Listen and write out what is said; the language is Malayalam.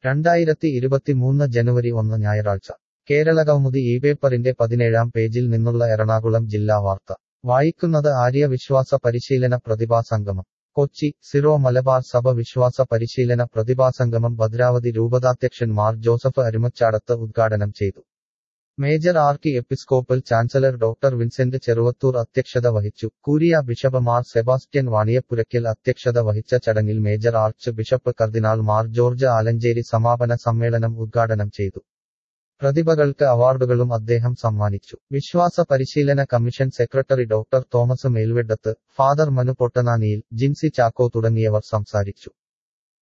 രണ്ടായിരത്തി ഇരുപത്തിമൂന്ന് ജനുവരി ഒന്ന് ഞായറാഴ്ച കേരള കൗമുദി ഈ പേപ്പറിന്റെ പതിനേഴാം പേജിൽ നിന്നുള്ള എറണാകുളം ജില്ലാ വാർത്ത വായിക്കുന്നത് ആര്യ വിശ്വാസ പരിശീലന പ്രതിഭാസംഗമം കൊച്ചി സിറോ മലബാർ സഭ വിശ്വാസ പരിശീലന പ്രതിഭാസംഗമം ഭദ്രാവതി രൂപതാധ്യക്ഷൻ മാർ ജോസഫ് അരുമച്ചാടത്ത് ഉദ്ഘാടനം ചെയ്തു major archiepiscopal chancellor doctor Vincent Cheruvathur അധ്യക്ഷത വഹിച്ചു curia bishop Mar Sebastian Vaniyapurackal അധ്യക്ഷത വഹിച്ച ചടങ്ങിൽ മേജർ ആർച്ച് ബിഷപ്പ് കർദിനാൾ മാർ ജോർജ് ആലഞ്ചേരി സമാപന സമ്മേളനം ഉദ്ഘാടനം ചെയ്തു പ്രതിഭകൾക്ക് അവാർഡുകളും അദ്ദേഹം സമ്മാനിച്ചു വിശ്വാസ പരിശീലന commission secretary doctor Thomas Melvettath father Manu Pottananiyil Jincy Chacko തുടങ്ങിയവർ സംസാരിച്ചു